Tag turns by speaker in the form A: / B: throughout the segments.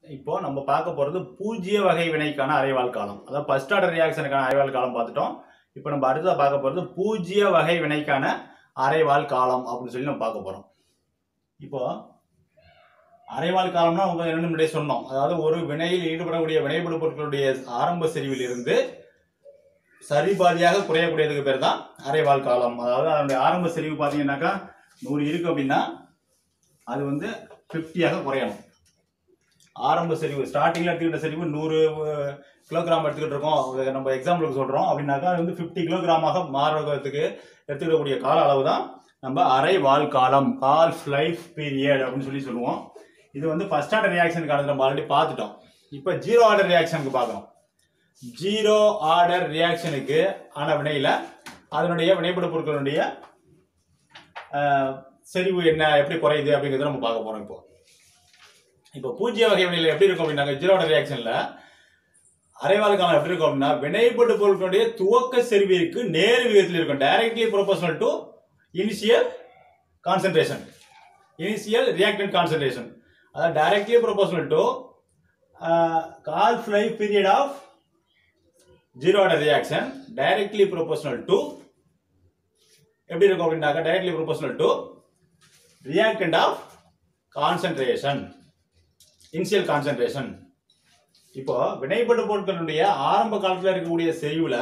A: இப்போ நம்ம பார்க்க போறது பூஜ்ய வகை வினைக்கான அரைவால் காலம் அதாவது ஃபர்ஸ்ட் ஆர்டர் ரியாக்ஷனுக்கான அரைவால் காலம் பார்த்துட்டோம் இப்போ நம்ம அடுத்ததா பார்க்க போறது பூஜ்ய வகை வினைக்கான அரைவால் காலம் அப்படின்னு சொல்லி நம்ம பார்க்க போறோம் இப்போ அரைவால் காலம்னா உங்க ரெண்டு முன்னாடியே சொன்னோம் அதாவது ஒரு வினையில் ஈடுபடக்கூடிய வினைபடு பொருட்களுடைய ஆரம்ப செறிவில் இருந்து சரிபாதியாக குறையக்கூடியதுக்கு பேர் தான் அரைவால் காலம் அதாவது அதனுடைய ஆரம்ப செறிவு பார்த்தீங்கன்னாக்கா நூறு இருக்கு அப்படின்னா அது வந்து ஃபிஃப்டியாக குறையணும் ஆரம்ப செறிவு ஸ்டார்டிங்ல எடுத்துக்கிட்ட செறிவு நூறு அஹ், கிலோகிராம் எடுத்துக்கிட்டு இருக்கோம் அது நம்ம எக்ஸாம்பிளுக்கு சொல்றோம் அப்படின்னாக்கா அது வந்து ஃபிஃப்டி கிலோகிராமாக மாறுறதுக்கு எடுத்துக்கக்கூடிய கால அளவு தான் நம்ம அரை வால் காலம் ஹால்ஃப் லைஃப் பீரியட் அப்படின்னு சொல்லி சொல்லுவோம் இது வந்து ஃபர்ஸ்ட் ஆர்டர் ரியாக்ஷனுக்கானது நம்ம ஆல்ரெடி பார்த்துட்டோம் இப்போ ஜீரோ ஆர்டர் ரியாக்ஷனுக்கு பார்க்கணும் ஜீரோ ஆர்டர் ரியாக்ஷனுக்கு ஆன வினையில அதனுடைய வினைப்படு பொருட்களுடைய அஹ், செறிவு என்ன எப்படி குறையுது அப்படிங்கிறத நம்ம பார்க்க போறோம் இப்போ இப்போ பூஜ்ய வகை வினையில எப்படி இருக்கும் அப்படின்னாக்க ஜீரோ ஆர்டர் ரியாக்ஷன்ல அரைவால் காலம் எப்படி இருக்கும் அப்படின்னா வினைப்படு பொருட்களுடைய துவக்க செறிவிற்கு நேர் விகிதத்தில் இருக்கும் directly proportional to initial concentration initial reactant concentration அதாவது directly proportional to call fly period of zero order reaction directly proportional to எப்படி இருக்கும் அப்படின்னாக்கா directly proportional to reactant of concentration initial concentration இப்போ வினைப்படு பொருட்களுடைய ஆரம்ப காலத்துல இருக்கக்கூடிய செறிவுல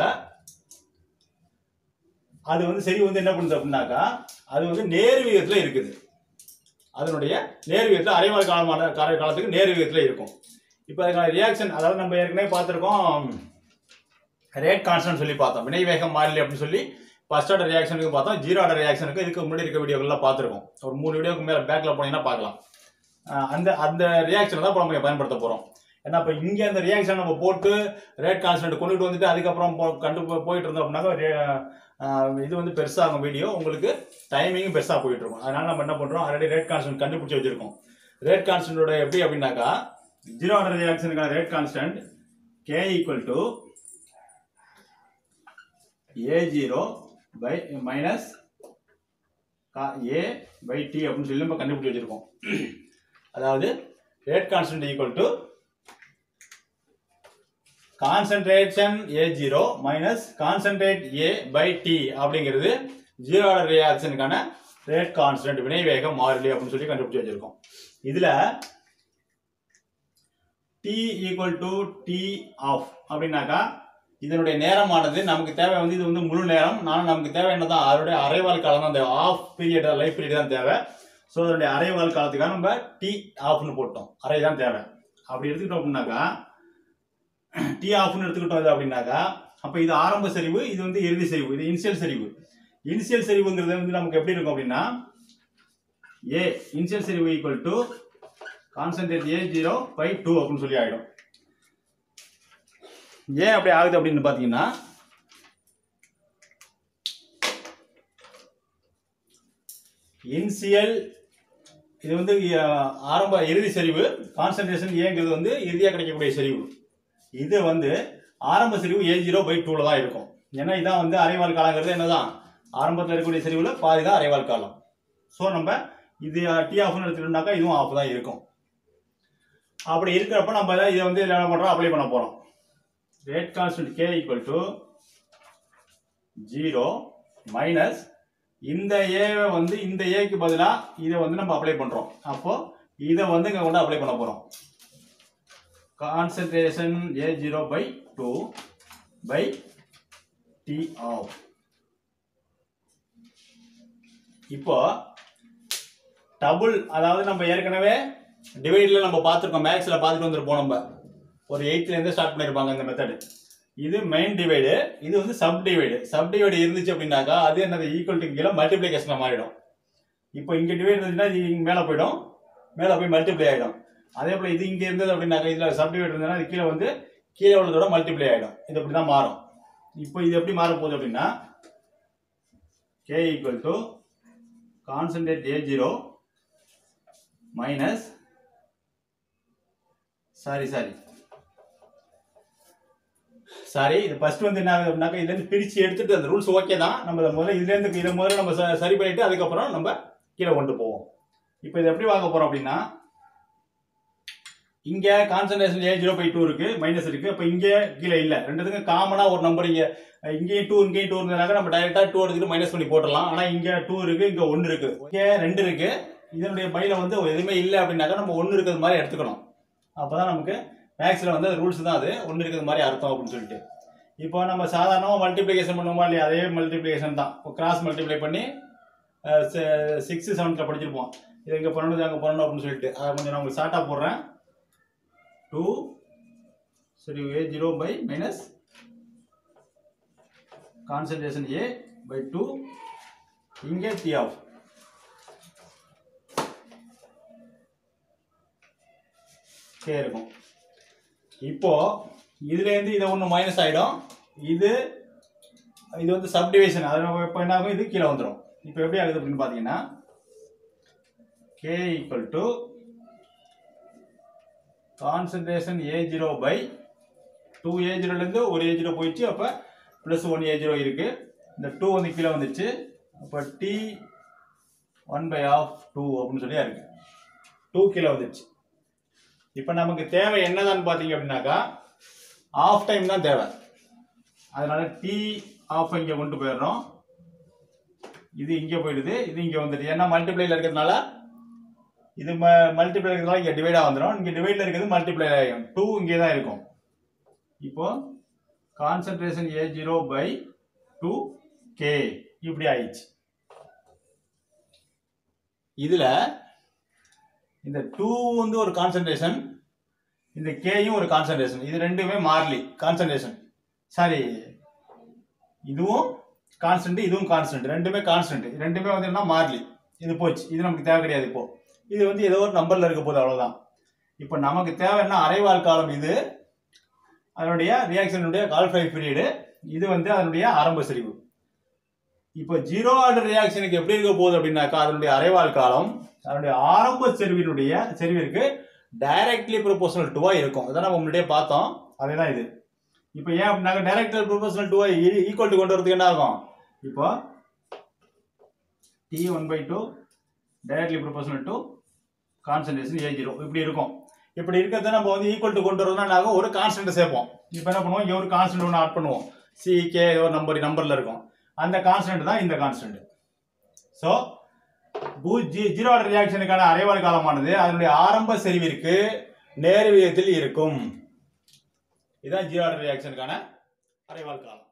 A: அது வந்து செறிவு வந்து என்ன பண்ணுது அப்படின்னாக்கா அது வந்து நேர் விகிதத்துல இருக்குது அதனுடைய நேர் விகிதத்துல அரைவால் காலமான கால காலத்துக்கு நேர் விகிதத்துல இருக்கும் இப்போ அதுக்கான ரியாக்ஷன் அதாவது நம்ம ஏற்கனவே பார்த்துருக்கோம் ரேட் கான்ஸ்டன்ட் சொல்லி பார்த்தோம் வினை வேகம் மாறிலி அப்படின்னு சொல்லி ஃபர்ஸ்ட் ஆர்டர் ரியாக்ஷனுக்கு பார்த்தோம் ஜீரோ ஆர்டர் ரியாக்ஷனுக்கு இதுக்கு முன்னாடி இருக்க வீடியோக்கெல்லாம் பார்த்துருக்கோம் ஒரு மூணு வீடியோக்கு மேலே பேக்கில் போனீங்கன்னா பார்க்கலாம் அஹ் அந்த அந்த ரியாக்ஷனை தான் இப்போ நம்ம பயன்படுத்த போகிறோம் ஏன்னா இப்போ இங்கே அந்த ரியாக்ஷன் நம்ம போட்டு ரேட் கான்ஸ்டன்ட் கொண்டுட்டு வந்துட்டு அதுக்கப்புறம் போ கண்டு போ- போயிட்டு இருந்தோம் அப்படின்னாக்கா ரே- அஹ் இது வந்து பெருசாகும் வீடியோ உங்களுக்கு டைமிங்கும் பெருசாக போயிட்டு இருக்கும் அதனால நம்ம என்ன பண்ணுறோம் ஆல்ரெடி ரேட் கான்ஸ்டன்ட் கண்டுபிடிச்சி வச்சிருக்கோம் ரேட் கான்ஸ்டன்டோட எப்படி அப்படின்னாக்கா ஜீரோ ஆர்டர் ரியாக்ஷனுக்கான rate constant K equal to A zero by minus A by T அப்படின்னு சொல்லி நம்ம கண்டுபிடிச்சி வச்சிருக்கோம் அதாவது rate constant equal to concentration A zero minus concentrate A by T அப்படிங்கிறது ஜீரோ ஆர்டர் ரியாக்ஷனுக்கான ரேட் கான்ஸ்டன்ட் வினை வேகம் மாறிலி அப்படின்னு சொல்லி கண்டுபிடிச்சி வச்சிருக்கோம் இதுல T equal to T half அப்படின்னாக்கா இதனுடைய நேரமானது நமக்கு தேவை வந்து இது வந்து முழு நேரம் நானும் நமக்கு தேவை என்னதான் அதனுடைய அரைவால் காலம் தான் தேவை ஆஃப் பீரியட் லைஃப் பீரியட் தான் தேவை ஸோ அதனுடைய அரைவால் காலத்துக்காக நம்ம டி ஆஃப்னு போட்டோம் அரை தான் தேவை அப்படி எடுத்துக்கிட்டோம் அப்படின்னாக்கா டி ஆஃப்னு எடுத்துக்கிட்டோம் இது அப்படின்னாக்கா அப்போ இது ஆரம்ப செறிவு இது வந்து இறுதி செறிவு இது இனிஷியல் செறிவு இனிஷியல் செறிவுங்கிறது வந்து நமக்கு எப்படி இருக்கும் அப்படின்னா ஏ இனிஷியல் செறிவு equal to concentrate A zero by two அப்படின்னு சொல்லி ஆகிடும் ஏன் அப்படி ஆகுது அப்படின்னு பார்த்தீங்கன்னா இனிஷியல் இது வந்து அஹ், ஆரம்ப இறுதி செறிவு கான்சன்ட்ரேஷன் ஏங்கிறது வந்து இறுதியாக கிடைக்கக்கூடிய செறிவு இது வந்து ஆரம்ப செறிவு ஏ ஜீரோ பை டூவில் தான் இருக்கும் ஏன்னா இதான் வந்து அரைவால் காலங்கிறது என்னதான் ஆரம்பத்தில் இருக்கக்கூடிய செறிவில் பாதி தான் அரைவால் காலம் ஸோ நம்ம இது டி ஆஃப்னு எடுத்துக்கிட்டோம்னாக்கா இதுவும் ஆஃப் தான் இருக்கும் அப்படி இருக்கிறப்ப நம்ம இதை இதை வந்து என்ன பண்ணுறோம் அப்ளை பண்ண போகிறோம் rate constant K equal to zero minus இந்த ஏவை வந்து இந்த ஏக்கு பதிலாக இதை வந்து நம்ம அப்ளை பண்ணுறோம் அப்போ இதை வந்து இங்கே கொண்டு அப்ளை பண்ண போகிறோம் concentration A zero by two by T half இப்போ டபுள் அதாவது நம்ம ஏற்கனவே டிவைடில் நம்ம பார்த்துருக்கோம் மேக்ஸில் பார்த்துட்டு வந்திருப்போம் நம்ம ஒரு எயித்துலேருந்து ஸ்டார்ட் பண்ணியிருப்பாங்க இந்த மெத்தடு இது மெயின் டிவைடு இது வந்து சப் டிவைடு சப் டிவைடு இருந்துச்சு அப்படின்னாக்கா அது என்னது ஈக்குவல் டு கீழே மல்டிப்ளிகேஷனில் மாறிடும் இப்போ இங்கே டிவைட் இருந்துச்சுன்னா இது இங்க மேலே போயிடும் மேலே போய் மல்டிப்ளை ஆகிடும் அதே போல் இது இங்கே இருந்தது அப்படின்னாக்கா இதில் சப் டிவைட் இருந்ததுன்னா இது கீழே வந்து கீழே உள்ளதோட மல்டிப்ளை ஆகிடும் இது அப்படி தான் மாறும் இப்போ இது எப்படி மாற போகுது அப்படின்னா K equal to concentrate A zero minus sorry sorry sorry இது ஃபர்ஸ்ட் வந்து என்ன ஆகுது அப்படின்னாக்கா இதுலேருந்து பிரித்து எடுத்துட்டு அந்த ரூல்ஸ் ஓகே தான் நம்ம இதை முதல்ல இதுலேருந்து இதை முதல்ல நம்ம ச- சரி பண்ணிட்டு அதுக்கப்புறம் நம்ம கீழே கொண்டு போவோம் இப்போ இது எப்படி வாங்க போகிறோம் அப்படின்னா இங்க concentration A zero by two இருக்கு மைனஸ் இருக்கு அப்ப இங்க கீழே இல்ல ரெண்டுத்துக்கும் காமனா ஒரு நம்பர் இங்க அஹ், இங்கேயும் டூ இங்கேயும் டூ இருந்ததுனாக்க நம்ம டைரக்டா டூ எடுத்துட்டு மைனஸ் பண்ணி போட்டுடலாம் ஆனா இங்க டூ இருக்கு இங்க ஒன்னு இருக்கு இங்க ரெண்டு இருக்கு இதனுடைய பையில வந்து எதுவுமே இல்லை அப்படின்னாக்கா நம்ம ஒன்னு இருக்கிறது மாதிரி எடுத்துக்கணும் அப்பதான் நமக்கு மேக்ஸ்ல வந்து ரூல்ஸ் தான் அது ஒன்னு இருக்கிறது மாதிரி அர்த்தம் அப்படின்னு சொல்லிட்டு இப்போ நம்ம சாதாரணமாக மல்டிப்ளிகேஷன் பண்ணுவோமா இல்லையா அதே மல்டிப்ளிகேஷன் தான் இப்போ கிராஸ் மல்டிப்ளை பண்ணி சிக்ஸ் செவன்த்தில் படிச்சிருப்போம் இது இங்கே பண்ணணும் அங்கே பண்ணணும் அப்படின்னு சொல்லிட்டு அதை கொஞ்சம் நான் உங்களுக்கு ஷார்ட்டாக போடுறேன் டூ சரி A zero by minus concentration A by two இங்கே டி ஆஃப் கே இருக்கும் இப்போ இதுலேருந்து இதை ஒன்று மைனஸ் ஆகிடும் இது இது வந்து சப்டிவிஷன் அது நம்ம இப்போ என்ன ஆகும் இது கீழே வந்துடும் இப்போ எப்படி ஆகுது அப்படின்னு பார்த்தீங்கன்னா K equal to concentration A zero by two A ஜீரோலேருந்து ஒரு ஏ ஜீரோ போயிடுச்சு அப்போ ப்ளஸ் ஒன் ஏ ஜீரோ இருக்குது இந்த டூ வந்து கீழே வந்துச்சு அப்போ T one by half two அப்படின்னு சொல்லி இருக்கு டூ கீழே வந்துச்சு இப்போ நமக்கு தேவை என்னதான்னு பார்த்தீங்க அப்படின்னாக்கா ஆஃப் டைம் தான் தேவை அதனால டி ஆஃப் இங்கே கொண்டு போயிடுறோம் இது இங்கே போயிடுது இது இங்கே வந்துடுது ஏன்னா மல்டிப்ளைல இருக்கிறதுனால இது மல்டிப்ளை இருக்கிறதுனால இங்கே டிவைடாக வந்துடும் இங்கே டிவைடில் இருக்கிறது மல்டிப்ளை ஆகும் டூ இங்கே தான் இருக்கும் இப்போ concentration A zero by two K இப்படி ஆயிடுச்சு இதில் இந்த டூ வந்து ஒரு கான்சன்ட்ரேஷன் இந்த கேயும் ஒரு கான்சன்ட்ரேஷன் இது ரெண்டுமே மாறிலி கான்சன்ட்ரேஷன் சாரி இதுவும் கான்ஸ்டன்ட் இதுவும் கான்ஸ்டன்ட் ரெண்டுமே கான்ஸ்டன்ட் ரெண்டுமே வந்து என்ன மாறிலி இது போச்சு இது நமக்கு தேவை கிடையாது இப்போ இது வந்து ஏதோ ஒரு நம்பர்ல இருக்க போகுது அவ்வளவுதான் இப்போ நமக்கு தேவை என்ன அரைவால் காலம் இது அதனுடைய ரியாக்ஷனுடைய கால்ஃபை பீரியடு இது வந்து அதனுடைய ஆரம்ப செறிவு இப்போ ஜீரோ ஆர்டர் ரியாக்ஷனுக்கு எப்படி இருக்க போகுது அப்படின்னாக்கா அதனுடைய அரைவால் காலம் அதனுடைய ஆரம்ப செறிவினுடைய செறிவிற்கு டைரக்ட்லி ப்ரொபோஷனல் டூவா இருக்கும் அதான் நம்ம முன்னாடியே பார்த்தோம் அதே தான் இது இப்போ ஏன் அப்படின்னாக்க டைரக்ட்லி ப்ரொபோஷனல் டூவா ஈக்குவல் டு கொண்டு வரதுக்கு என்ன ஆகும் இப்போ T one by two directly proportional to concentration A zero இப்படி இருக்கும் இப்படி இருக்கிறத நம்ம வந்து ஈக்குவல் டு கொண்டு வரதுனா என்ன ஆகும் ஒரு கான்ஸ்டன்ட் சேர்ப்போம் இப்போ என்ன பண்ணுவோம் இங்கே ஒரு கான்ஸ்டன்ட் ஒன்று ஆட் பண்ணுவோம் சி கே ஒரு நம்பர் நம்பரில் இருக்கும் அந்த கான்ஸ்டன்ட் தான் இந்த கான்ஸ்டன்ட் ஸோ ஜீரோ ஆர்டர் ரியாக்ஷனுக்கான அரைவால் காலமானது அதனுடைய ஆரம்ப செறிவிற்கு நேர் விகிதத்தில் இருக்கும் இதுதான் ஜீரோ ஆர்டர் ரியாக்ஷனுக்கான அரைவால் காலம்